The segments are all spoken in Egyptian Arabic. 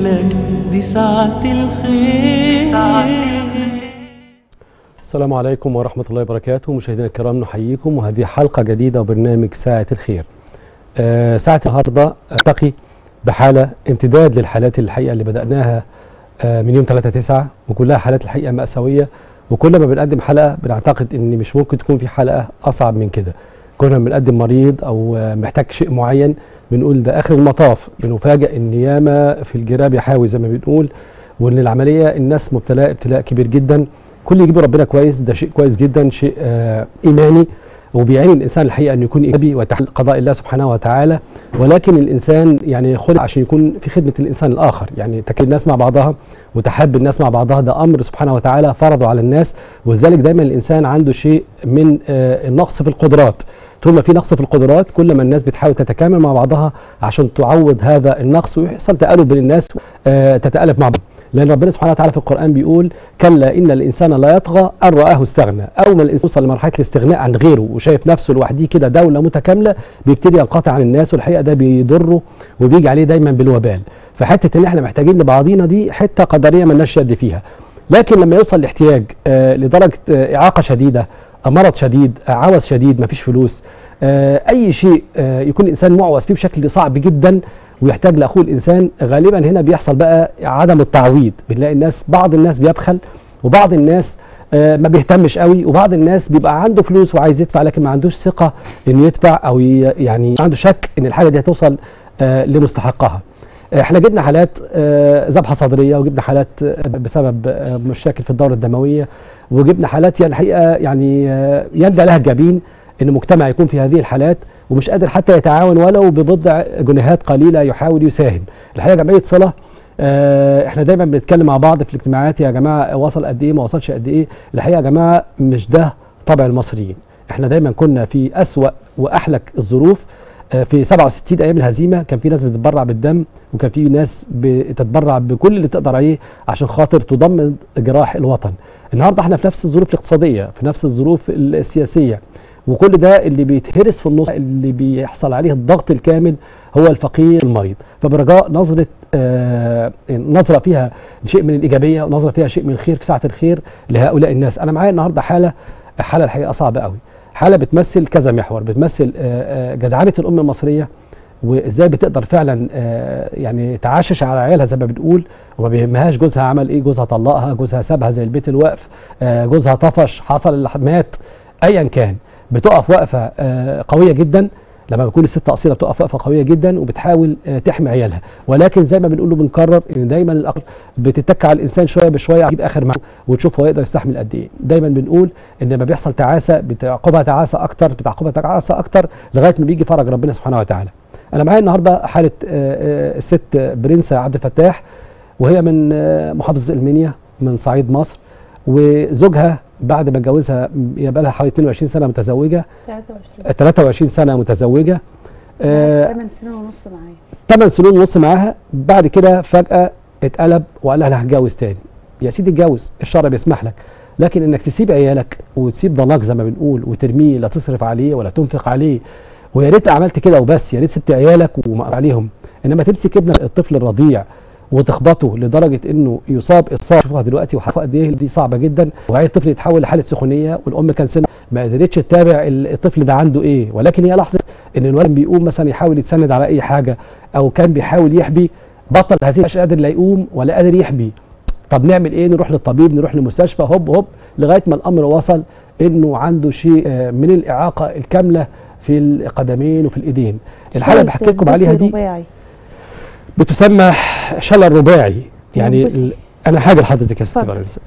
لك دي ساعة الخير السلام عليكم ورحمة الله وبركاته مشاهدينا الكرام نحييكم وهذه حلقة جديدة وبرنامج ساعة الخير آه ساعة النهاردة ألتقي بحالة امتداد للحالات الحقيقة اللي بدأناها آه من يوم 3 9 وكلها حالات الحقيقة مأساوية وكل ما بنقدم حلقة بنعتقد ان مش ممكن تكون في حلقة أصعب من كده كنا بنقدم مريض أو آه محتاج شيء معين بنقول ده آخر المطاف بنفاجئ ان ياما في الجراب يحاوي زي ما بنقول وان العملية الناس مبتلاء ابتلاء كبير جدا كل يجيب ربنا كويس ده شيء كويس جدا شيء آه ايماني وبيعين الانسان الحقيقه انه يكون ايجابي ويتحمل قضاء الله سبحانه وتعالى ولكن الانسان يعني خلق عشان يكون في خدمه الانسان الاخر يعني تكيد الناس مع بعضها وتحب الناس مع بعضها ده امر سبحانه وتعالى فرضه على الناس ولذلك دايما الانسان عنده شيء من آه النقص في القدرات طول ما في نقص في القدرات كل ما الناس بتحاول تتكامل مع بعضها عشان تعوض هذا النقص ويحصل تآلف بين الناس آه تتآلف مع بعض لان ربنا سبحانه وتعالى في القران بيقول كلا ان الانسان لا يطغى ان راه استغنى اول ما الانسان يوصل لمرحله الاستغناء عن غيره وشايف نفسه لوحده كده دوله متكامله بيبتدي ينقطع عن الناس والحقيقه ده بيضره وبيجي عليه دايما بالوبال فحته ان احنا محتاجين لبعضينا دي حته قدريه مالناش يد فيها لكن لما يوصل الاحتياج آه لدرجه آه اعاقه شديده آه مرض شديد آه عوز شديد مفيش فلوس آه اي شيء آه يكون الانسان معوز فيه بشكل صعب جدا ويحتاج لاخوه الانسان غالبا هنا بيحصل بقى عدم التعويض بنلاقي الناس بعض الناس بيبخل وبعض الناس آه ما بيهتمش قوي وبعض الناس بيبقى عنده فلوس وعايز يدفع لكن ما عندوش ثقه انه يدفع او يعني عنده شك ان الحاجه دي هتوصل آه لمستحقها احنا جبنا حالات آه ذبحه صدريه وجبنا حالات بسبب مشاكل في الدوره الدمويه وجبنا حالات يعني الحقيقه يعني يندى لها الجبين ان مجتمع يكون في هذه الحالات ومش قادر حتى يتعاون ولو ببضع جنيهات قليله يحاول يساهم الحقيقه جمعيه صله آه احنا دايما بنتكلم مع بعض في الاجتماعات يا جماعه وصل قد ايه ما وصلش قد ايه الحقيقه يا جماعه مش ده طبع المصريين احنا دايما كنا في اسوا واحلك الظروف آه في 67 ايام الهزيمه كان في ناس بتتبرع بالدم وكان في ناس بتتبرع بكل اللي تقدر عليه عشان خاطر تضمن جراح الوطن النهارده احنا في نفس الظروف الاقتصاديه في نفس الظروف السياسيه وكل ده اللي بيتهرس في النص اللي بيحصل عليه الضغط الكامل هو الفقير المريض فبرجاء نظرة آه نظرة فيها شيء من الإيجابية ونظرة فيها شيء من الخير في ساعة الخير لهؤلاء الناس أنا معايا النهاردة حالة حالة الحقيقة صعبة قوي حالة بتمثل كذا محور بتمثل آه جدعنة الأم المصرية وازاي بتقدر فعلا آه يعني تعاشش على عيالها زي ما بنقول وما بيهمهاش جوزها عمل ايه جوزها طلقها جوزها سابها زي البيت الوقف جوزها طفش حصل اللي مات ايا كان بتقف وقفه قويه جدا لما بتكون الست اصيله بتقف وقفه قويه جدا وبتحاول تحمي عيالها ولكن زي ما بنقول بنكرر ان دايما الاقل بتتك على الانسان شويه بشويه تجيب اخر معه وتشوف هو يقدر يستحمل قد ايه دايما بنقول ان لما بيحصل تعاسه بتعقبها تعاسه اكتر بتعقبها تعاسه اكتر لغايه ما بيجي فرج ربنا سبحانه وتعالى انا معايا النهارده حاله الست برنسه عبد الفتاح وهي من محافظه المنيا من صعيد مصر وزوجها بعد ما اتجوزها يبقى لها حوالي 22 سنه متزوجه 23 23 سنه متزوجه 8 سنين ونص معايا 8 سنين ونص معاها بعد كده فجاه اتقلب وقال لها انا هتجوز تاني يا سيدي اتجوز الشرع بيسمح لك لكن انك تسيب عيالك وتسيب ضناك زي ما بنقول وترميه لا تصرف عليه ولا تنفق عليه ويا ريت عملت كده وبس يا ريت سبت عيالك عليهم انما تمسك ابنك الطفل الرضيع وتخبطه لدرجه انه يصاب اصابه شوفها دلوقتي وحرفه قد ايه دي صعبه جدا وبعدين الطفل يتحول لحاله سخونيه والام كان سنه ما قدرتش تتابع الطفل ده عنده ايه ولكن هي لحظه ان الولد بيقوم مثلا يحاول يتسند على اي حاجه او كان بيحاول يحبي بطل هذه مش قادر لا يقوم ولا قادر يحبي طب نعمل ايه نروح للطبيب نروح للمستشفى هوب هوب لغايه ما الامر وصل انه عنده شيء من الاعاقه الكامله في القدمين وفي الايدين الحاله اللي بحكي لكم عليها دي رباعي. بتسمى شلل رباعي يعني ينبسي. ال- انا حاجه لحضرتك يا ست اتفضل. برنس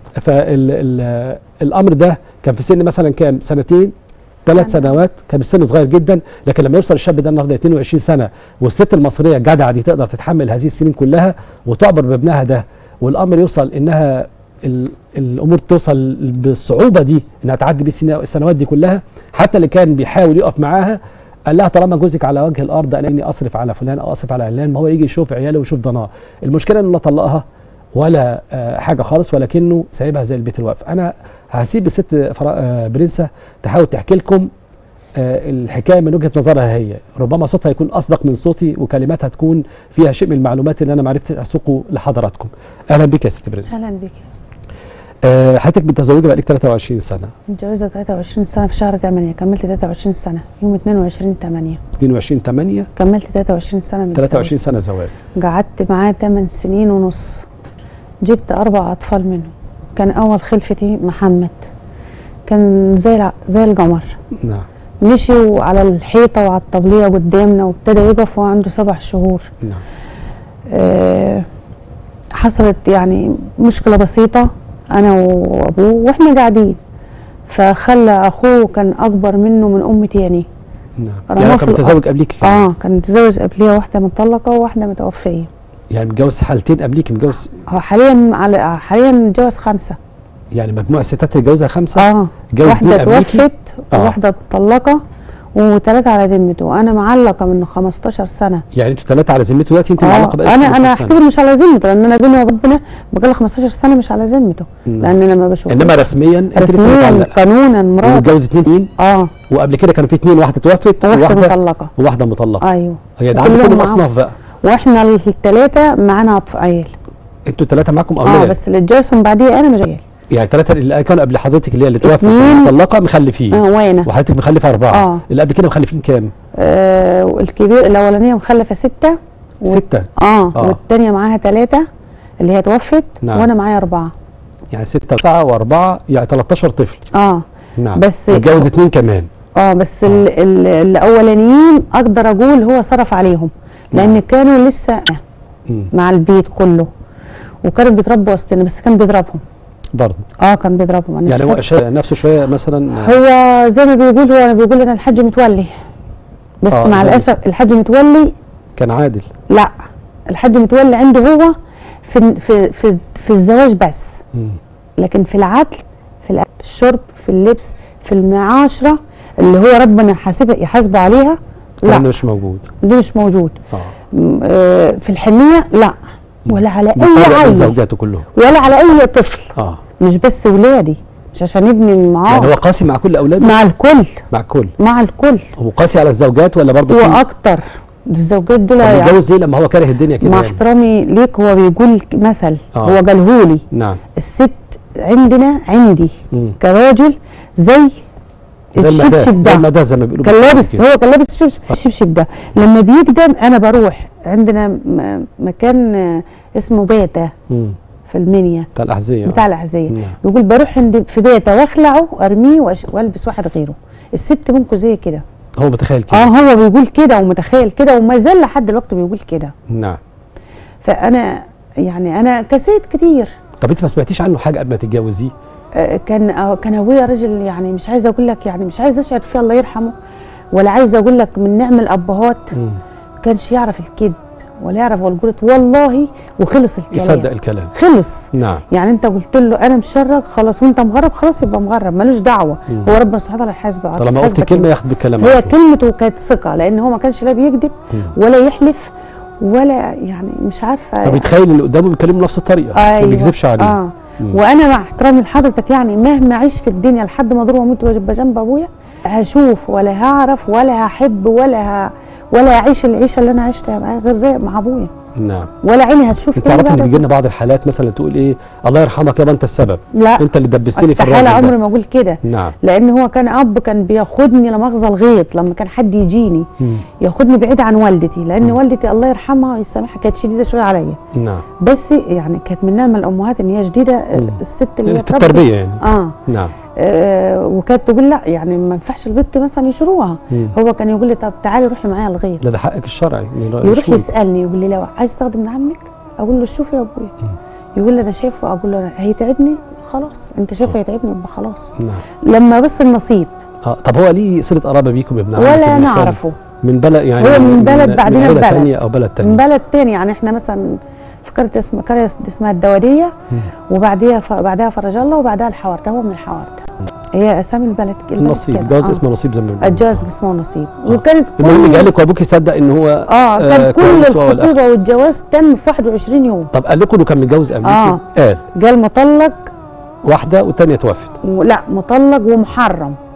فالامر ده كان في سن مثلا كام سنتين ثلاث سنة. سنوات كان السن صغير جدا لكن لما يوصل الشاب ده النهارده 22 سنه والست المصريه الجدعه دي تقدر تتحمل هذه السنين كلها وتعبر بابنها ده والامر يوصل انها ال- الامور توصل بالصعوبه دي انها تعدي بيه السنين- السنوات دي كلها حتى اللي كان بيحاول يقف معاها قال لها طالما جوزك على وجه الارض انا اني اصرف على فلان او اصرف على علان ما هو يجي يشوف عياله ويشوف ضناه المشكله انه لا طلقها ولا آه، حاجه خالص ولكنه سايبها زي البيت الواقف انا هسيب الست فرا- آه، برنسه تحاول تحكي لكم آه، الحكايه من وجهه نظرها هي ربما صوتها يكون اصدق من صوتي وكلماتها تكون فيها شيء من المعلومات اللي انا ما عرفتش اسوقه لحضراتكم اهلا بك يا ست برنس اهلا بك آه، حضرتك متزوجه بقالك 23 سنه متجوزه 23 سنه في شهر 8 كملت 23 سنه يوم 22 8 22 8 كملت 23 سنه من 23 سنه زواج زواج. قعدت معاه 8 سنين ونص جبت اربع اطفال منه كان اول خلفتي محمد كان زي الع- زي القمر نعم مشي على الحيطه وعلى الطبليه قدامنا وابتدى يقف وهو عنده سبع شهور نعم آه، حصلت يعني مشكلة بسيطة أنا وأبوه وإحنا قاعدين فخلى أخوه كان أكبر منه من أم تاني نعم رماه يعني في كان الأرض. متزوج قبليك كمان. آه كان متزوج قبليها واحدة مطلقة وواحدة متوفية يعني متجوز حالتين قبليك متجوز هو حاليا على حاليا متجوز خمسة يعني مجموع الستات اللي اتجوزها خمسه آه جوز واحدة اتنين قبليكي؟ توفت آه. وواحدة مطلقة وثلاثة على ذمته وأنا معلقة منه 15 سنة يعني انتوا ثلاثه على ذمته دلوقتي انت آه معلقه بقالك أنا 15 أنا سنة. أعتبر مش على ذمته لأن أنا بيني وبينه بقالي 15 سنة مش على ذمته نعم. لأن أنا ما بشوفه انما رسميا انت لسه رسميا متعلقه قانونا مراد متجوز اثنين اه وقبل كده كانوا في اثنين واحده توفت واحدة وواحده مطلقة وواحده مطلقه ايوه هي ده عندكم كلهم كل معاهم. الاصناف بقى واحنا الثلاثة معانا أطفال عيال انتوا الثلاثه معاكم اه اولاد بس اللي اتجوزهم بعديه انا مش عيال يعني الثلاثه اللي كانوا قبل حضرتك اللي هي اللي توفت اتنين. مطلقه مخلفين اه وانا وحضرتك مخلفه اربعه آه. اللي قبل كده مخلفين كام؟ آه والكبير الاولانية مخلفة ستة و- سته اه, آه. والتانية معاها ثلاثة اللي هي توفت نعم. وانا معايا أربعة يعني سته وتسعه واربعه يعني 13 طفل اه نعم بس- متجوز اثنين كمان اه بس ال- ال- الاولانيين اقدر اقول هو صرف عليهم لان نعم. كانوا لسه مم. مع البيت كله وكانوا بيتربوا وسطنا بس كان بيضربهم برضه اه كان بيضربهم انا يعني مش هو فاكرة. شا- نفسه شويه مثلا هو زي ما بيقول هو بيقول انا الحاج متولي بس آه، مع زي- الاسف الحاج متولي كان عادل لا الحاج متولي عنده هو في في في, في الزواج بس مم. لكن في العدل في الأكل في الشرب في اللبس في المعاشره اللي هو ربنا حاسبه يحاسبه عليها كان لا مش موجود ده مش موجود اه م- آه، في الحنيه لا ولا على اي مطابق عيل زوجاته كلهم ولا على اي طفل اه مش بس ولادي مش عشان ابني معاه يعني هو قاسي مع كل اولاده مع الكل مع الكل مع الكل هو قاسي على الزوجات ولا برضه في- واكتر الزوجات دول طب يعني متجوز ليه لما هو كاره الدنيا كده مع يعني؟ احترامي ليك هو بيقول مثل آه. هو قالهولي نعم الست عندنا عندي مم. كراجل زي زي المداز الشبشب زي ده المداز زي ما بيقولوا كان بالعربي لابس كده. هو كان لابس الشبشب الشبشب ده لما بيقدم انا بروح عندنا م- مكان آه، اسمه بيتا مم. في المنيا بتاع الاحذيه بتاع الاحذيه نعم. بيقول بروح عند في بيتا واخلعه وارميه وأش- والبس واحد غيره الست منكم زي كده هو متخيل كده اه هو بيقول كده ومتخيل كده وما زال لحد دلوقتي بيقول كده نعم فانا يعني انا كسيت كتير طب انت ما سمعتيش عنه حاجه قبل ما تتجوزيه آه، كان آه، كان ابويا راجل يعني مش عايزه اقول لك يعني مش عايزه اشعر فيه الله يرحمه ولا عايزه اقول لك من نعم الابهات مم. كانش يعرف الكذب ولا يعرف والقولة والله وخلص الكلام يصدق الكلام خلص نعم يعني انت قلت له انا مشرك خلاص وانت مغرب خلاص يبقى مغرب ملوش دعوه مم. هو ربنا سبحانه وتعالى يحاسبه طالما قلت يحاسبك كلمه انت. ياخد بالكلام هي على طول. كلمته كانت ثقه لان هو ما كانش لا بيكذب مم. ولا يحلف ولا يعني مش عارفه فبيتخيل اللي قدامه بيكلمه بنفس الطريقه ما بيكذبش عليه اه مم. وانا مع احترامي لحضرتك يعني مهما اعيش في الدنيا لحد ما اضرب واموت وابقى جنب ابويا هشوف ولا هعرف ولا هحب ولا ه... ولا هعيش العيشه اللي انا عشتها معاه غير زي مع ابويا نعم ولا عيني هتشوف انت تاني عارف ان بعد بيجي لنا بعض الحالات مثلا تقول ايه الله يرحمك يابا انت السبب لا انت اللي دبستني في استحاله الراجل عمري ده ما اقول كده نعم لان هو كان اب كان بياخدني لمغزى الغيط لما كان حد يجيني مم. ياخدني بعيد عن والدتي لان مم. والدتي الله يرحمها ويسامحها كانت شديده شويه عليا نعم بس يعني كانت من نعم الامهات ان هي شديده مم. الست اللي هي في تربت- التربيه يعني اه نعم آه، وكانت تقول لا يعني ما ينفعش البنت مثلا يشروها مم. هو كان يقول لي طب تعالي روحي معايا الغيط ده ده حقك الشرعي يعني لا يروح يشوي. يسالني يقول لي لو عايز تاخدي من عمك اقول له شوفي يا ابويا يقول لي انا شايفه اقول له هيتعبني خلاص انت شايفه هيتعبني يبقى خلاص نعم لما بس النصيب اه طب هو ليه صله قرابه بيكم يا ابن عمك ولا ابن خالك؟ نعرفه من بلد يعني هو من بلد بعدين من عيلة بلد. تانية او بلد من تانية بلد تاني يعني احنا مثلا في قريه اسمها قريه اسمها الدوديه مم. وبعديها ف... بعدها فرج الله وبعدها الحوارته هو من الحوارته هي اسامي البلد البلد النصيب كده. جواز آه. اسمه نصيب زي ما بنقول الجواز اسمه نصيب آه. وكانت المهم كل- جالك وابوك يصدق ان هو اه كان كل كويس وهو الأخ. الخطوبه والجواز تم في 21 يوم طب قال لكم انه كان متجوز قبل آه. كده؟ قال قال مطلق واحده والثانيه توفت و- لا مطلق ومحرم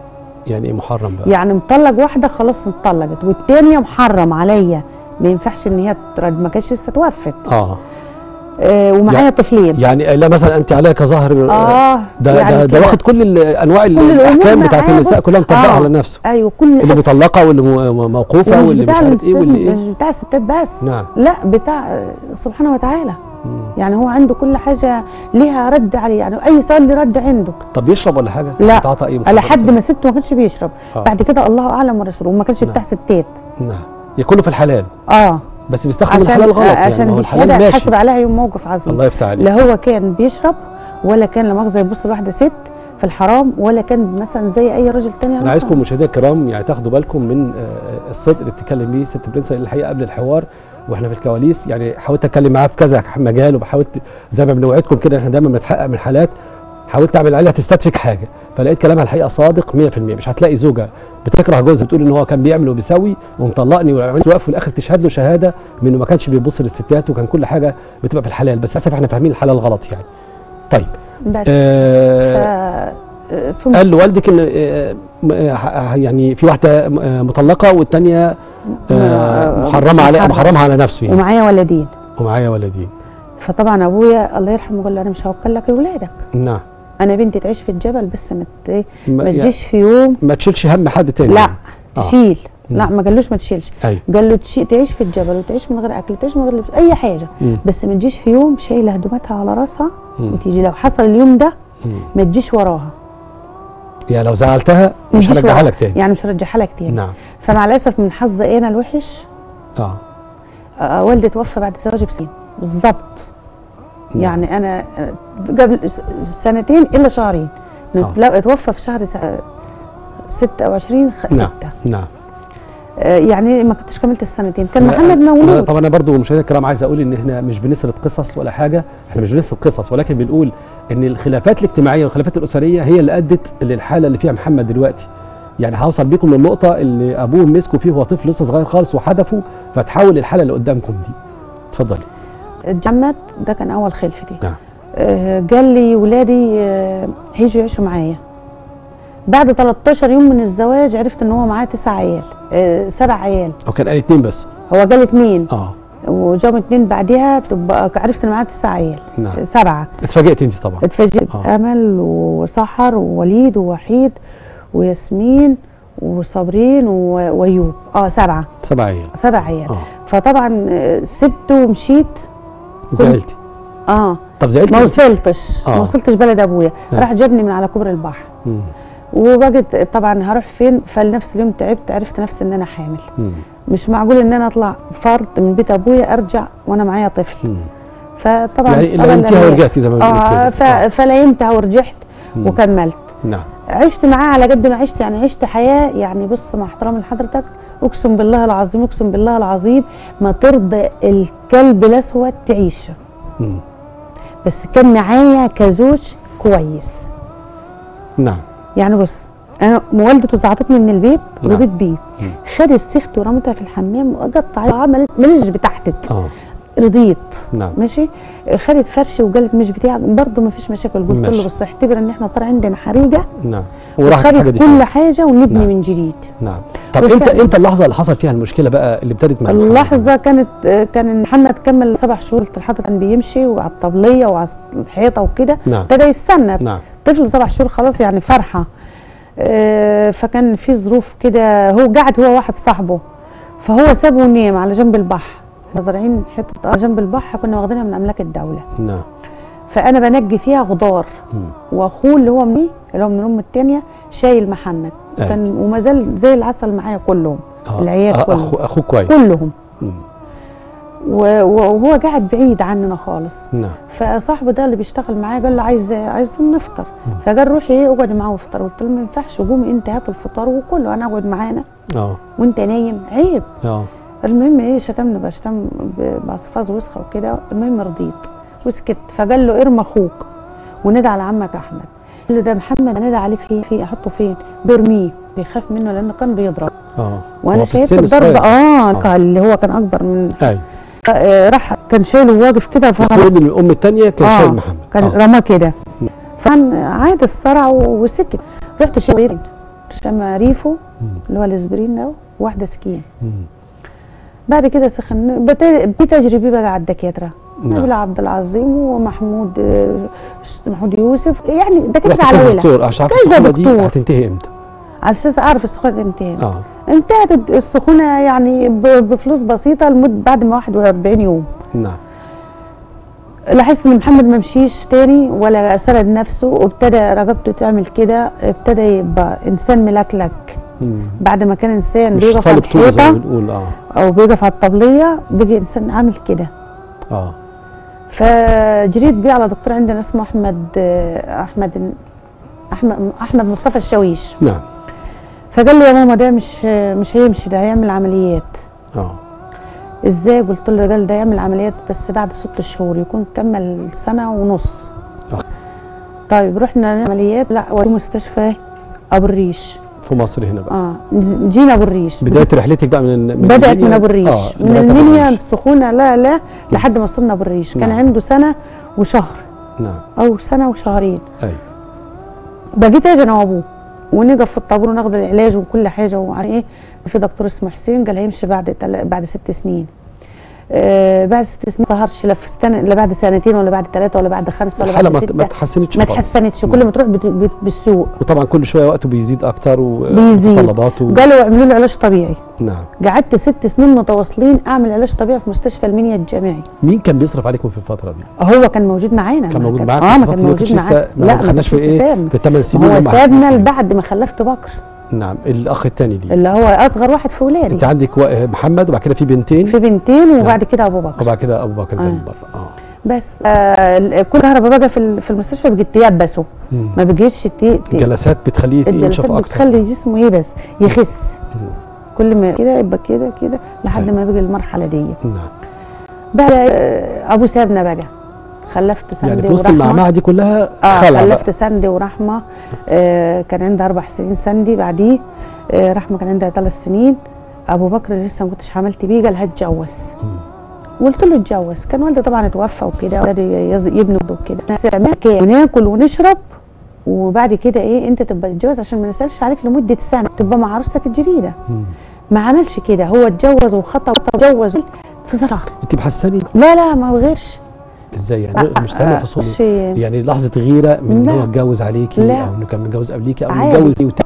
يعني ايه محرم بقى يعني مطلق واحده خلاص اتطلقت والتانيه محرم عليا ما ينفعش ان هي ترد ما كانتش لسه توفت اه آه ومعايا يعني- طفلين يعني لا مثلا انت عليها كظهر اه ده يعني ده, ده كده. واخد كل ال- انواع ال- كل الأمور الاحكام بتاعت معايا النساء بص. كلها مطبقها آه. على نفسه ايوه كل اللي مطلقه واللي م- م- موقوفه ومش واللي مش بتاع عارف ايه الستات- واللي ايه مش بتاع الستات بس نعم لا بتاع سبحانه وتعالى مم. يعني هو عنده كل حاجه ليها رد عليه يعني اي سؤال ليه رد عنده طب يشرب ولا حاجه لا. بتعطى ايه على مخدرات حد ولا- ما سبته ما كانش بيشرب آه. بعد كده الله اعلم ورسوله وما كانش نعم. بتاع ستات نعم يكونه في الحلال اه بس بيستخدم عشان الحلال غلط آه، يعني عشان ما هو دي الحلال شهاده ماشي حاسب عليها يوم موقف عظيم الله يفتح عليك لا هو كان بيشرب ولا كان لا مؤاخذه يبص لواحده ست في الحرام ولا كان مثلا زي اي راجل تاني انا عايزكم مشاهدينا الكرام يعني تاخدوا بالكم من آه، الصدق اللي بتتكلم بيه ست برنس الحقيقه قبل الحوار واحنا في الكواليس يعني حاولت اتكلم معاها في كذا مجال وحاولت زي ما بنوعدكم كده احنا دايما بنتحقق من حالات حاولت اعمل عليها تستدرك حاجه فلقيت كلامها الحقيقه صادق 100% مش هتلاقي زوجه بتكره جوزها بتقول ان هو كان بيعمل وبيسوي ومطلقني وعملت واقف في الاخر تشهد له شهاده من انه ما كانش بيبص للستات وكان كل حاجه بتبقى في الحلال بس للاسف احنا فاهمين الحلال غلط يعني طيب بس آه ف في قال لوالدك ان آه، م- آه، يعني في واحده آه، مطلقه والثانيه محرمه على محرم. محرمها على نفسه يعني ومعايا ولدين ومعايا ولدين فطبعا ابويا الله يرحمه قال له انا مش هوكل لك اولادك نعم انا بنتي تعيش في الجبل بس ما ت- إيه، ما- ما يعني تجيش في يوم ما تشيلش هم حد تاني لا يعني. آه. تشيل لا مم. ما قالوش ما تشيلش ايوه قال له تشي- تعيش في الجبل وتعيش من غير اكل وتعيش من غير لبس اي حاجه مم. بس ما تجيش في يوم شايله هدوماتها على راسها مم. وتيجي لو حصل اليوم ده مم. ما تجيش وراها يعني لو زعلتها ما مش تجيش هرجعها وراها. لك تاني يعني مش هرجعها لك تاني نعم فمع الاسف من حظ انا الوحش اه آه، والدي توفى بعد زواجي بسنين بالظبط نعم. يعني انا آه، قبل س- سنتين الا شهرين آه. لا توفى في شهر س- 26 خ- نعم 6 نعم آه، يعني ما كنتش كملت السنتين كان لا، محمد أنا- مولود طبعا انا برضو مشاهدينا الكرام عايز اقول ان احنا مش بنسرد قصص ولا حاجه احنا مش بنسرد قصص ولكن بنقول ان الخلافات الاجتماعيه والخلافات الاسريه هي اللي ادت للحاله اللي فيها محمد دلوقتي يعني هوصل بيكم للنقطه اللي ابوه مسكه فيه وهو طفل لسه صغير خالص وحدفه فتحول الحاله اللي قدامكم دي اتفضلي اتجمد ده كان اول خلفتي نعم آه، قال لي ولادي آه، هيجوا يعيشوا معايا بعد 13 يوم من الزواج عرفت ان هو معاه تسع عيال آه، سبع عيال هو كان قال اتنين بس هو قال اتنين اه وجابوا اتنين بعديها تبقى عرفت ان معاه تسع عيال نعم سبعه اتفاجئت انت طبعا اتفاجئت آه. امل وسحر ووليد ووحيد وياسمين وصابرين و- وايوب اه سبعه سبع عيال سبع عيال اه فطبعا آه، سبته ومشيت زعلتي اه طب زعلتي ما وصلتش آه. ما وصلتش بلد ابويا آه. راح جابني من على كوبري البحر مم. وبقت طبعا هروح فين فلنفس اليوم تعبت عرفت نفسي ان انا حامل مم. مش معقول ان انا اطلع فرد من بيت ابويا ارجع وانا معايا طفل مم. فطبعا يعني طبعاً لمتيها لما- ورجعتي زي ما بنقول اه كده ف... فليمتها ورجعت مم. وكملت نعم عشت معاه على قد ما عشت يعني عشت حياه يعني بص مع احترامي لحضرتك اقسم بالله العظيم اقسم بالله العظيم ما ترضى الكلب الاسود تعيش مم. بس كان معايا كزوج كويس نعم يعني بص انا والدته زعطتني من البيت نعم. رضيت بيه مم. خدت سيختي ورمتها في الحمام وقطع عملت ماليش بتاعتك اه رضيت نعم ماشي خدت فرشي وقالت مش بتاعك برضه ما فيش مشاكل قلت ماشي. له بس اعتبر ان احنا طلع عندنا حريقه نعم وراحت الحاجه وخدت دي كل فين؟ حاجه ونبني نعم. من جديد نعم طب وفعلا. امتى امتى اللحظه اللي حصل فيها المشكله بقى اللي ابتدت مع محمد؟ اللحظه كانت كان محمد كمل سبع شهور الحضر كان بيمشي وعلى الطبليه وعلى الحيطه وكده نعم ابتدى يستنى نعم طفل سبع شهور خلاص يعني فرحه آه، فكان في ظروف كده هو قاعد هو واحد صاحبه فهو سابه ونام على جنب البحر إحنا زارعين حته على جنب البحر كنا واخدينها من املاك الدوله نعم فانا بنجي فيها غدار مم. واخوه اللي هو مني اللي هو من الام الثانيه شايل محمد أيوة. كان وما زال زي العسل معايا كلهم آه. العيال آه، كلهم. أخو اخوك كويس كلهم مم. و- وهو قاعد بعيد عننا خالص نعم فصاحبه ده اللي بيشتغل معايا قال له عايز عايزين نفطر مم. فقال روحي ايه اقعدي معاه وافطر قلت له ما ينفعش قومي انت هات الفطار وكله انا اقعد معانا اه وانت نايم عيب اه المهم ايه شتمني بشتم ب- بألفاظ وسخه وكده المهم رضيت وسكت فقال له ارمي اخوك ونادى على عمك احمد قال له ده محمد نادى عليه في في احطه فين برميه بيخاف منه لانه كان بيضرب اه وانا هو في شايفه السن الضرب صغير. اه آه. كان اللي هو كان اكبر من ايوه آه، راح كان شايله واقف كده اخوه فراح من الام الثانيه كان آه، شايل محمد كان آه. رماه كده فكان عاد الصرع و- وسكت رحت شايل شمع ريفو مم. اللي هو الاسبرين ده واحده سكين مم. بعد كده سخن بت- بتجربي بقى على الدكاتره نعم. نبيل عبد العظيم ومحمود آه، محمود يوسف يعني رحت دكاتره على كذا ولا دكتور عشان اعرف كذا السخونه دي دكتور. هتنتهي امتى على اساس اعرف السخونه امتى اه انتهت السخونه يعني ب- بفلوس بسيطه لمده بعد ما 41 يوم نعم لاحظت ان محمد ما مشيش تاني ولا سرد نفسه وابتدى رقبته تعمل كده ابتدى يبقى انسان ملكلك مم. بعد ما كان انسان مش بيقف على صلب طول زي ما الحيطه بنقول اه او بيقف على الطبليه بيجي انسان عامل كده اه فجريت بيه على دكتور عندنا اسمه احمد احمد احمد احمد مصطفى الشويش نعم فقال لي يا ماما ده مش مش هيمشي ده هيعمل عمليات اه ازاي قلت له قال ده يعمل عمليات بس بعد ست شهور يكون كمل سنه ونص آه. طيب رحنا نعمل عمليات لا ودي مستشفى ابو الريش في مصر هنا بقى اه جينا ابو الريش بدايه رحلتك بقى من من بدات المنيا؟ من ابو الريش آه، من لغاية أبو المنيا الريش. السخونه لا لا لحد ما وصلنا ابو الريش كان نعم. عنده سنه وشهر نعم او سنه وشهرين ايوه بقيت اجي انا وابوه ونقف في الطابور وناخد العلاج وكل حاجه وعن ايه في دكتور اسمه حسين قال هيمشي بعد تل... بعد ست سنين آه بعد ست سنين ما ظهرش لا في سنه لا بعد سنتين ولا بعد ثلاثه ولا بعد خمسه ولا الحاله بعد ما سته ما تحسنتش ما خالص. تحسنتش كل ما تروح بت... بت... بالسوق وطبعا كل شويه وقته بيزيد اكتر بيزيد. وطلباته قالوا اعملوا له علاج طبيعي نعم قعدت ست سنين متواصلين اعمل علاج طبيعي في مستشفى المنيا الجامعي مين كان بيصرف عليكم في الفتره دي؟ هو كان موجود معانا كان ما موجود كان- معاك اه في ما الفترة كان دي؟ موجود كنتش معانا لسه- ما دخلناش في كنتش ايه سابنا. في الثمان سنين هو اللي هم سابنا حاسين بعد ما خلفت بكر فيهم. نعم الاخ الثاني ليه اللي هو اصغر واحد في ولادي انت عندك و- محمد وبعد كده في بنتين في بنتين وبعد كده ابو بكر وبعد كده ابو بكر ده آه. اللي بره اه بس آه كل كهرباء بقى في ال- في المستشفى بقت تيبسه مم. ما بيجيش تي تي جلسات بتخليه ينشف الجلسات اكتر بتخلي جسمه يبس يخس مم. كل ما كده يبقى كده كده لحد أيوة. ما بيجي المرحله دي نعم بقى آه ابو سابنا بقى خلفت سندي يعني في وسط ورحمه المعمعه دي كلها اه خلع بقى. خلفت سندي ورحمه آه كان عندها اربع سنين سندي بعديه آه رحمه كان عندها ثلاث سنين ابو بكر لسه ما كنتش حملت بيه قال هتجوز مم. قلت له اتجوز كان والدي طبعا اتوفى وكده وولاد يز- يبنوا وكده ناس كان وناكل ونشرب وبعد كده ايه انت تبقى تتجوز عشان ما نسالش عليك لمده سنه تبقى مع عروستك الجديده مم. ما عملش كده هو اتجوز وخطب واتجوز في شهر انت محسني لا لا ما غيرش ازاي يعني مش سامع في صوتك شيء يعني لحظه غيره من ان لا. هو اتجوز عليكي لا. او انه كان متجوز قبليكي او عادي. متجوز وت...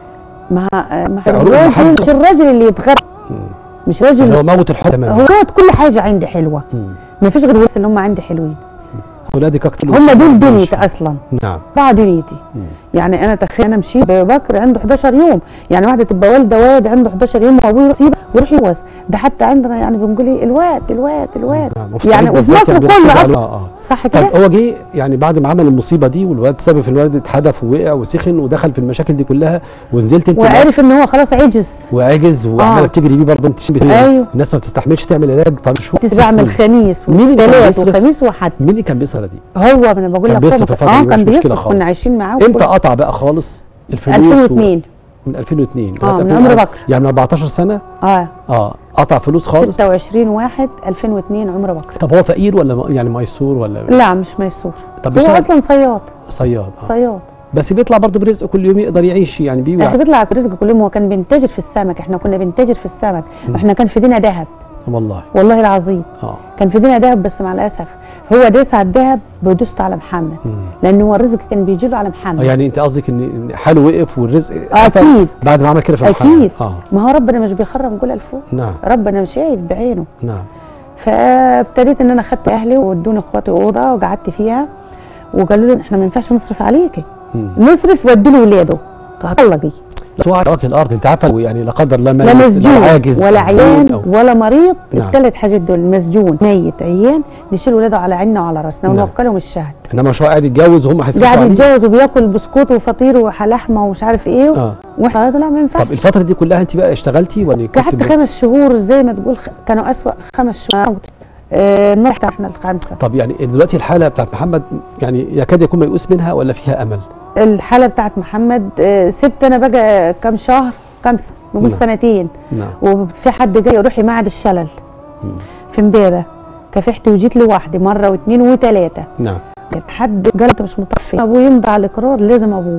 ما ما عروق الراجل محبس. مش الراجل اللي يتغرب مم. مش يعني راجل هو موت الحب تماما هو كل حاجه عندي حلوه مم. ما فيش غير بس اللي هم عندي حلوين اولادك اكتر هم دول دنيتي اصلا نعم بعض دنيتي مم. يعني انا تخيل انا مشيت بكر عنده 11 يوم يعني واحده تبقى والده واد عنده 11 يوم وابوه يسيبه ويروح يوز ده حتى عندنا يعني بنقول ايه الواد الواد الواد نعم. وفي يعني الصعيد وفي بالذات مصر يعني كله بيركزوا على- اصلا اه اه صح طب كده هو جه يعني بعد ما عمل المصيبه دي والواد سبب في الولد اتحدف ووقع وسخن ودخل في المشاكل دي كلها ونزلت انت وعرف ان هو خلاص عجز وعجز وعماله آه. بتجري بيه برضه انت بت- أيوه. الناس ما بتستحملش تعمل علاج طب شو كنت بعمل خميس مين اللي كان وثلاث بيصرف؟ وخميس وحد مين اللي كان بيسهر دي؟ هو ما انا بقول كان لك بيصرف هو- الفترة اه دي، كان مش مشكلة بيصرف خالص. كنا عايشين معاه امتى وكل- قطع بقى خالص الفلوس 2002 من 2002 آه، لغاية من 2000 عمر بكر. يعني من 14 سنه اه اه قطع فلوس خالص 26 واحد 2002 عمر بكر طب هو فقير ولا م- يعني ميسور ولا لا مش ميسور طب هو بيشتغل اصلا صياد صياد آه. صياد بس بيطلع برضه برزق كل يوم يقدر يعيش يعني بيه احنا بيطلع رزق كل يوم هو كان بينتجر في السمك احنا كنا بنتاجر في السمك احنا كان في ايدينا ذهب والله والله العظيم اه كان في ايدينا ذهب بس مع الاسف هو داس على الذهب ودوست على محمد مم. لان هو الرزق كان بيجي له على محمد آه، يعني انت قصدك ان إن حاله وقف والرزق قفل اكيد بعد ما عمل كده في محمد. اكيد اه ما هو ربنا مش بيخرم كل الفوق نعم ربنا مش شايف بعينه نعم فابتديت ان انا خدت اهلي وادوني اخواتي اوضه وقعدت فيها وقالوا لي احنا ما ينفعش نصرف عليكي مم. نصرف وادوا له ولاده طلقي بس هو على وجه الارض انت عارفه يعني لا قدر الله لا ميت، مسجون عاجز ولا أو عيان أو- ولا مريض نعم. الثلاث حاجات دول مسجون ميت عيان نشيل ولاده على عيننا وعلى راسنا نعم. ونوكلهم الشهد انما مش هو قاعد يتجوز وهم هيصرفوا قاعد عليه يتجوز وبياكل بسكوت وفطير ولحمه ومش عارف ايه اه واحنا لا ما ينفعش طب الفتره دي كلها انت بقى اشتغلتي ولا كنت قعدت ب- خمس شهور زي ما تقول خ- كانوا اسوأ خمس شهور آه النار احنا الخمسه طب يعني دلوقتي الحاله بتاعت محمد يعني يكاد يكون ميؤوس منها ولا فيها امل؟ الحاله بتاعت محمد آه سبت انا بقى كام شهر كام س- نقول نعم. سنتين نعم وفي حد جاي يروح معهد الشلل مم. في امبابه كافحت وجيت لوحدي مره واثنين وثلاثه نعم كانت حد قال انت مش مطفي ابوه يمضي على الاقرار لازم ابوه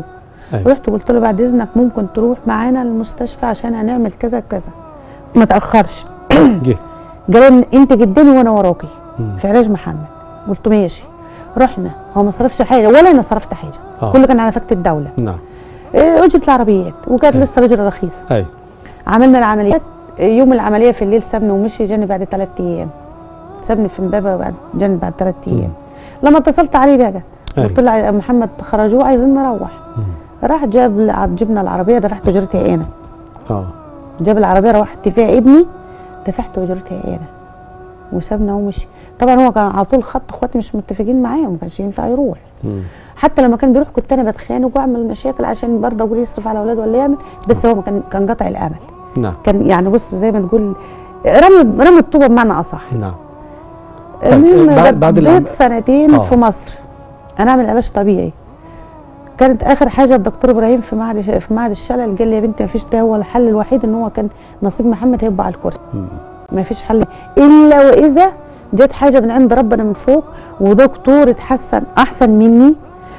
أيوة. رحت قلت له بعد اذنك ممكن تروح معانا المستشفى عشان هنعمل كذا كذا ما تاخرش جه قال لي انت قدامي وانا وراكي مم. في علاج محمد قلت ماشي رحنا هو ما صرفش حاجه ولا انا صرفت حاجه آه. كله كان على فكه الدوله نعم إيه، اجره العربيات وكانت أيوة. لسه الاجره رخيصه ايوه عملنا العمليات يوم العمليه في الليل سابني ومشي جاني بعد ثلاث ايام سابني في امبابه بعد جاني بعد ثلاث ايام لما اتصلت عليه بقى قلت أيوة. له يا محمد خرجوه عايزين نروح مم. راح جاب جبنا العربيه دفعت اجرتها انا اه جاب العربيه روحت فيها ابني دفعت اجرتها انا وسابنا ومشي طبعا هو كان على طول خط اخواتي مش متفقين معاه وما كانش ينفع يروح مم. حتى لما كان بيروح كنت انا بتخانق واعمل مشاكل عشان برضه اقول يصرف على اولاده ولا يعمل بس هو ما كان كان قطع الامل نعم كان يعني بص زي ما تقول رمي رمي الطوبه بمعنى اصح نعم طيب، المهم بعد- بعد العم- قضيت سنتين آه. في مصر انا اعمل علاج طبيعي كانت اخر حاجه الدكتور ابراهيم في معهد في معهد الشلل قال لي يا بنتي ما فيش ده هو الحل الوحيد ان هو كان نصيب محمد هيبقى على الكرسي مم. ما فيش حل الا واذا جت حاجه من عند ربنا من فوق ودكتور اتحسن احسن مني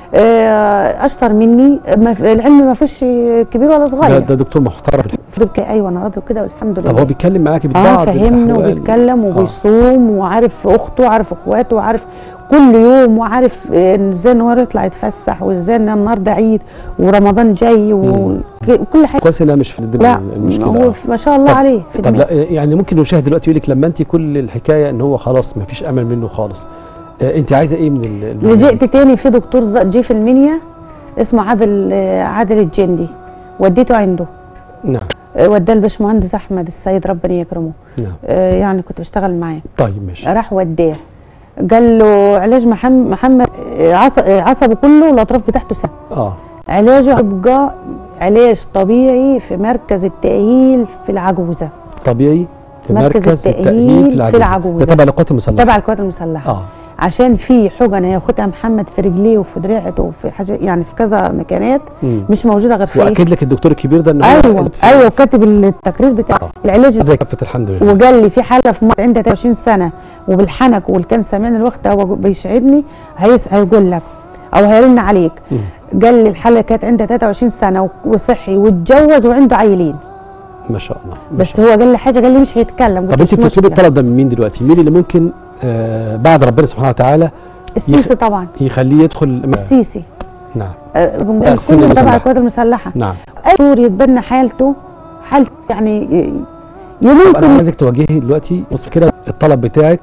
آه، اشطر مني ما في- العلم ما فيش كبير ولا ده, صغير ده دكتور محترم دكتور ايوه انا راضي كده والحمد لله طب هو بيتكلم معاكي اه ببعض فهمني الأحوال؟ وبيتكلم وبيصوم وعارف اخته وعارف اخواته وعارف كل يوم وعارف إن ازاي ان هو يطلع يتفسح وازاي ان النهارده عيد ورمضان جاي مم. وكل حاجه كويس انها مش في ضمن لا المشكله هو آه. ما شاء الله طب- عليه في طب دماغه. لا يعني ممكن المشاهد دلوقتي يقول لك لما انت كل الحكايه ان هو خلاص ما فيش امل منه خالص آه انت عايزه ايه من ال- ال- لجئت تاني في دكتور ز- جه في المنيا اسمه عادل آه، عادل الجندي وديته عنده نعم آه، وداه الباشمهندس احمد السيد ربنا يكرمه نعم آه، يعني كنت بشتغل معاه طيب ماشي راح وداه قال له علاج محمد محمد آه، عص- آه، عصبه كله الاطراف بتاعته سهل اه علاجه يبقى علاج طبيعي في مركز التأهيل في العجوزة طبيعي في مركز مركز التأهيل التأهيل في في العجوزة العجوزة. ده تبع القوات المسلحة تبع القوات المسلحة اه عشان في حقن هياخدها محمد في رجليه وفي دراعته وفي حاجة يعني في كذا مكانات مم. مش موجودة غير في واكيد لك الدكتور الكبير ده ان هو ايوه في- ايوه كاتب التقرير بتاع آه. العلاج زي كافه الحمد لله وقال لي في حاله في مصر عندها 23 سنه وبالحنك والكان سامعني الوقت هو بيساعدني هيس هيقول لك او هيرن عليك مم. قال لي الحاله كانت عندها 23 سنه وصحي واتجوز وعنده عيلين ما شاء الله ما بس شاء هو قال لي حاجه قال لي مش هيتكلم الله. قلت طب انت مش بتطلبي مشكلة. الطلب ده من مين دلوقتي مين اللي ممكن آه بعد ربنا سبحانه وتعالى السيسي طبعا يخليه يدخل م- السيسي نعم آه، السن كله المسلحة. تبع القوات المسلحه نعم اي دكتور يتبنى حالته حالته يعني ي- طب انا يمكن عايزك توجهي دلوقتي بص كده الطلب بتاعك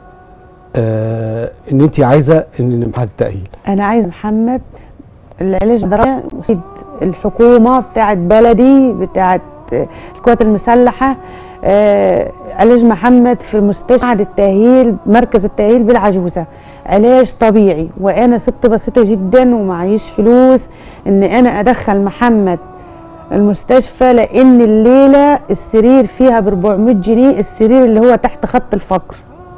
آه ان انت عايزه ان محل التاهيل انا عايز محمد العلاج الدراسي وسيد الحكومه بتاعت بلدي بتاعت القوات المسلحه آه، علاج محمد في مستشفى معهد التاهيل مركز التاهيل بالعجوزه علاج طبيعي وانا ست بسيطه جدا ومعيش فلوس ان انا ادخل محمد المستشفى لان الليله السرير فيها ب 400 جنيه السرير اللي هو تحت خط الفقر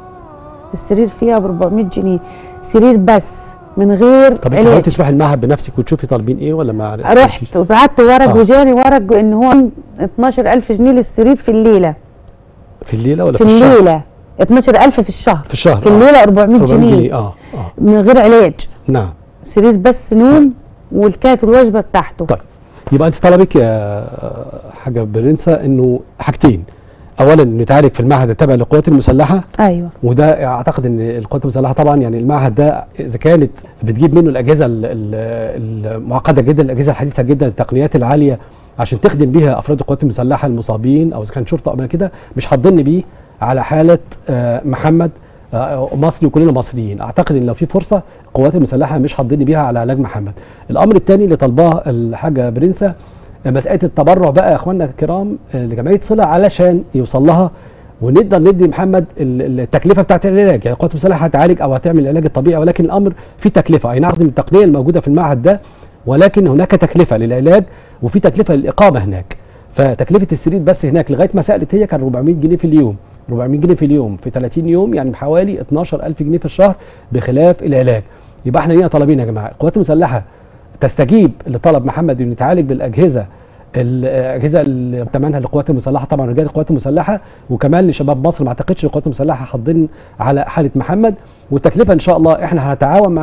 السرير فيها ب 400 جنيه سرير بس من غير طب انت علاج. حاولتي تروحي المعهد بنفسك وتشوفي طالبين ايه ولا ما عرفتيش؟ رحت وبعت ورق آه. وجاني ورق ان هو 12000 جنيه للسرير في الليله في الليله ولا في في, الشهر؟ الليله 12000 في الشهر في الشهر في الليله 400 400 جنيه جنيه اه اه من غير علاج نعم سرير بس نوم والكات الوجبه بتاعته طيب يبقى انت طلبك يا حاجه برنسا انه حاجتين اولا انه يتعالج في المعهد التابع للقوات المسلحه ايوه وده اعتقد ان القوات المسلحه طبعا يعني المعهد ده اذا كانت بتجيب منه الاجهزه ال- ال- المعقده جدا الاجهزه الحديثه جدا التقنيات العاليه عشان تخدم بيها افراد القوات المسلحه المصابين او اذا كان شرطه او من كده مش هتضن بيه على حاله آه، محمد آه، مصري وكلنا مصريين اعتقد ان لو في فرصه القوات المسلحه مش هتضن بيها على علاج محمد الامر الثاني اللي طالباه الحاجه برنسا مساله التبرع بقى يا اخواننا الكرام آه، لجمعيه صله علشان يوصل لها ونقدر ندي محمد ال- التكلفه بتاعت العلاج يعني القوات المسلحه هتعالج او هتعمل العلاج الطبيعي ولكن الامر فيه تكلفه اي نعم من التقنيه الموجوده في المعهد ده ولكن هناك تكلفه للعلاج وفي تكلفه للاقامه هناك فتكلفه السرير بس هناك لغايه ما سالت هي كان 400 جنيه في اليوم 400 جنيه في اليوم في 30 يوم يعني بحوالي 12000 جنيه في الشهر بخلاف العلاج يبقى احنا لينا طلبين يا جماعه القوات المسلحه تستجيب لطلب محمد انه يتعالج بالاجهزه الاجهزه اللي ثمنها للقوات المسلحه طبعا رجال القوات المسلحه وكمان لشباب مصر ما اعتقدش القوات المسلحه حاضين على حاله محمد والتكلفه ان شاء الله احنا هنتعاون معاهم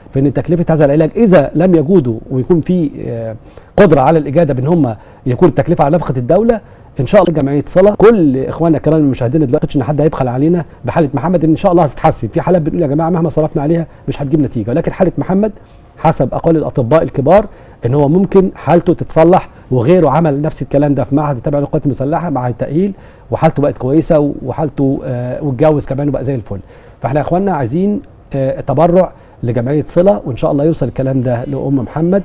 في ان تكلفه هذا العلاج اذا لم يجودوا ويكون في آه، قدره على الاجاده بان هم يكون التكلفه على نفقه الدوله ان شاء الله جمعيه صله كل اخواننا الكرام المشاهدين دلوقتي ان حد هيبخل علينا بحاله محمد ان شاء الله هتتحسن في حالات بنقول يا جماعه مهما صرفنا عليها مش هتجيب نتيجه ولكن حاله محمد حسب اقوال الاطباء الكبار ان هو ممكن حالته تتصلح وغيره عمل نفس الكلام ده في معهد تبع للقوات المسلحه مع التاهيل وحالته بقت كويسه وحالته آه، واتجوز كمان وبقى زي الفل فاحنا يا اخواننا عايزين آه، تبرع لجمعيه صله وان شاء الله يوصل الكلام ده لام محمد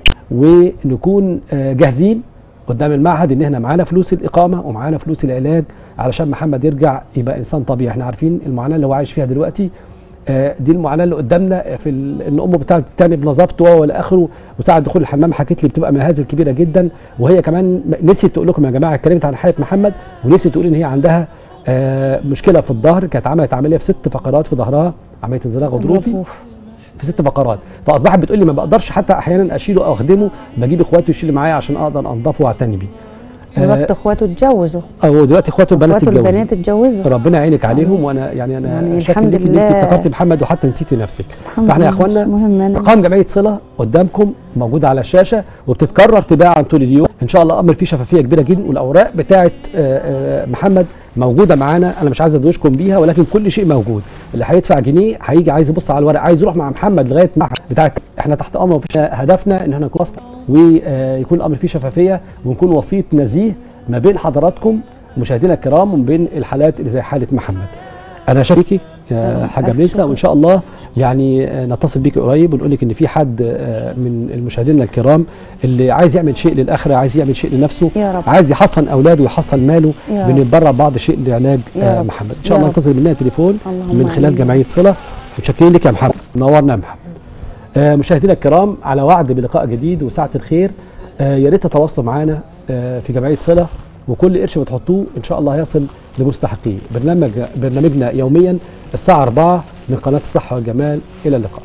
ونكون آه، جاهزين قدام المعهد ان احنا معانا فلوس الاقامه ومعانا فلوس العلاج علشان محمد يرجع يبقى انسان طبيعي احنا عارفين المعاناه اللي هو عايش فيها دلوقتي آه، دي المعاناه اللي قدامنا في ال- ان امه بتاعت تاني بنظافته والى اخره وساعه دخول الحمام حكيت لي بتبقى مهازل كبيره جدا وهي كمان م- نسيت تقول لكم يا جماعه اتكلمت عن حاله محمد ونسيت تقول ان هي عندها آه، مشكله في الظهر كانت عملت عمليه في ست فقرات في ظهرها عمليه انزلاق غضروفي الغضروف. في ست فقرات فاصبحت بتقول لي ما بقدرش حتى احيانا اشيله او اخدمه بجيب اخواته يشيلوا معايا عشان اقدر انضفه واعتني بيه وربط اخواته اتجوزوا او دلوقتي اخواته البنات اخواته اتجوزوا البنات اتجوزوا ربنا يعينك عليهم وانا يعني انا يعني يعني شاكر الحمد ليك ان انت لله. افتكرتي محمد وحتى نسيتي نفسك الحمد فاحنا يا لله، اخوانا مش مهم أنا. ارقام جمعيه صله قدامكم موجوده على الشاشه وبتتكرر تباعا طول اليوم ان شاء الله امر فيه شفافيه كبيره جدا والاوراق بتاعه آه، آه، محمد موجوده معانا انا مش عايز ادوشكم بيها ولكن كل شيء موجود اللي هيدفع جنيه هيجي عايز يبص على الورق عايز يروح مع محمد لغايه معهد بتاعت احنا تحت امر ومفيش هدفنا ان احنا نكون وسط ويكون الامر فيه شفافيه ونكون وسيط نزيه ما بين حضراتكم مشاهدينا الكرام وما بين الحالات اللي زي حاله محمد انا شاكرك يا ألف حاجه بنسا شكر. وان شاء الله يعني آه، نتصل بيك قريب ونقول لك ان في حد آه، من المشاهدين الكرام اللي عايز يعمل شيء للاخره عايز يعمل شيء لنفسه يا رب. عايز يحصن اولاده ويحصن ماله يا رب. بنتبرع بعض شيء لعلاج يا آه، رب. محمد ان يا شاء الله رب. نتصل منها تليفون اللهم من خلال آمين. جمعيه صله متشكرين لك يا محمد نورنا يا محمد آه، مشاهدينا الكرام على وعد بلقاء جديد وساعه الخير آه، يا ريت تتواصلوا معنا آه، في جمعيه صله وكل قرش بتحطوه ان شاء الله هيصل لمستحقيه برنامج برنامجنا يوميا الساعه 4 من قناه الصحه والجمال الى اللقاء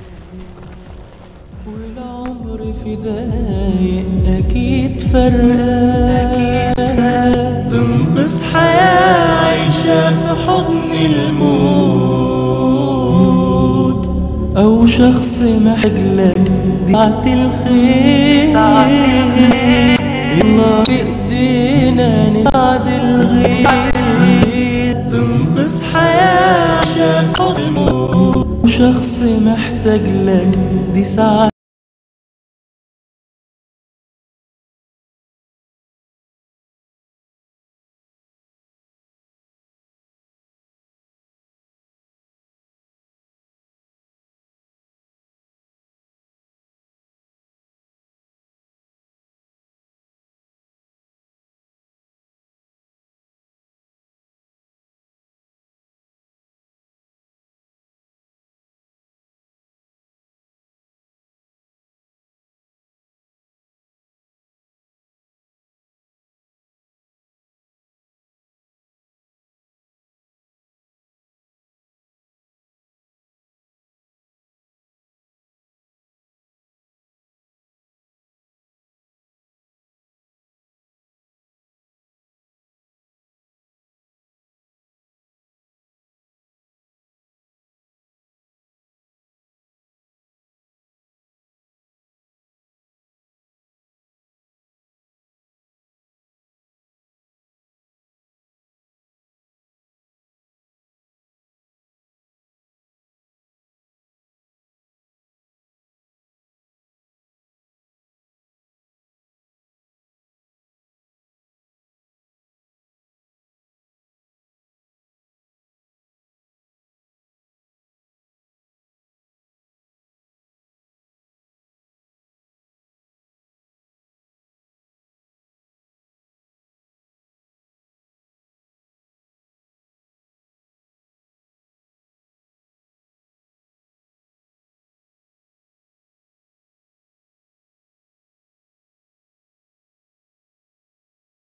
والعمر في دقايق أكيد فرقان تنقذ حياة عايشة في حضن الموت أو شخص محتاج لك دي ساعة الخير يلا بإيدينا نساعد الغير تنقذ حياة عايشة في حضن الموت شخص محتاج لك دي ساعة